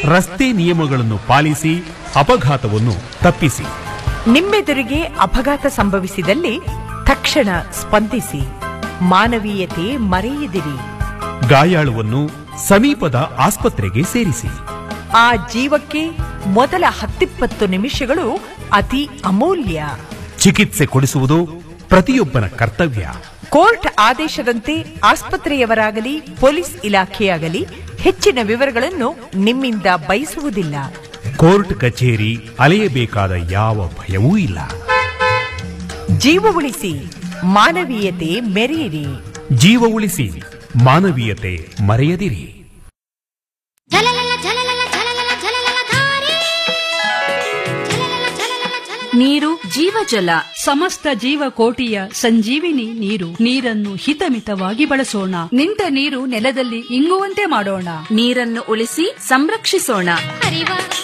ರಸ್ತೆ ನಿಯಮಗಳನ್ನು ಪಾಲಿಸಿ ಅಪಘಾತವನ್ನು ತಪ್ಪಿಸಿ ನಿಮ್ಮೆದುರಿಗೆ ಅಪಘಾತ ಸಂಭವಿಸಿದಲ್ಲಿ ತಕ್ಷಣ ಸ್ಪಂದಿಸಿ ಮಾನವೀಯತೆ ಮರೆಯದಿರಿ ಗಾಯಾಳುವನ್ನು ಸಮೀಪದ ಆಸ್ಪತ್ರೆಗೆ ಸೇರಿಸಿ ಆ ಜೀವಕ್ಕೆ ಮೊದಲ ಹತ್ತಿಪ್ಪತ್ತು ನಿಮಿಷಗಳು ಅತಿ ಅಮೂಲ್ಯ ಚಿಕಿತ್ಸೆ ಕೊಡಿಸುವುದು ಪ್ರತಿಯೊಬ್ಬನ ಕರ್ತವ್ಯ ಕೋರ್ಟ್ ಆದೇಶದಂತೆ ಆಸ್ಪತ್ರೆಯವರಾಗಲಿ ಪೊಲೀಸ್ ಇಲಾಖೆಯಾಗಲಿ ಹೆಚ್ಚಿನ ವಿವರಗಳನ್ನು ನಿಮ್ಮಿಂದ ಬಯಸುವುದಿಲ್ಲ ಕೋರ್ಟ್ ಕಚೇರಿ ಅಲೆಯಬೇಕಾದ ಯಾವ ಭಯವೂ ಇಲ್ಲ ಜೀವ ಉಳಿಸಿ ಮಾನವೀಯತೆ ಮೆರೆಯಿರಿ ಜೀವ ಉಳಿಸಿ ಮಾನವೀಯತೆ ಮರೆಯದಿರಿ ಝಲಲಲ ಝಲಲಲ ಝಲಲಲ ಝಲಲಲ ಧಾರೆ ಝಲಲಲ ಝಲಲಲ ಝಲಲಲ ನೀರು ಜೀವಜಲ ಸಮಸ್ತ ಜೀವಕೋಟಿಯ ಸಂಜೀವಿನಿ ನೀರು ನೀರನ್ನು ಹಿತಮಿತವಾಗಿ ಬಳಸೋಣ ನಿಂತ ನೀರು ನೆಲದಲ್ಲಿ ಇಂಗುವಂತೆ ಮಾಡೋಣ ನೀರನ್ನು ಉಳಿಸಿ ಸಂರಕ್ಷಿಸೋಣ ಹರಿವ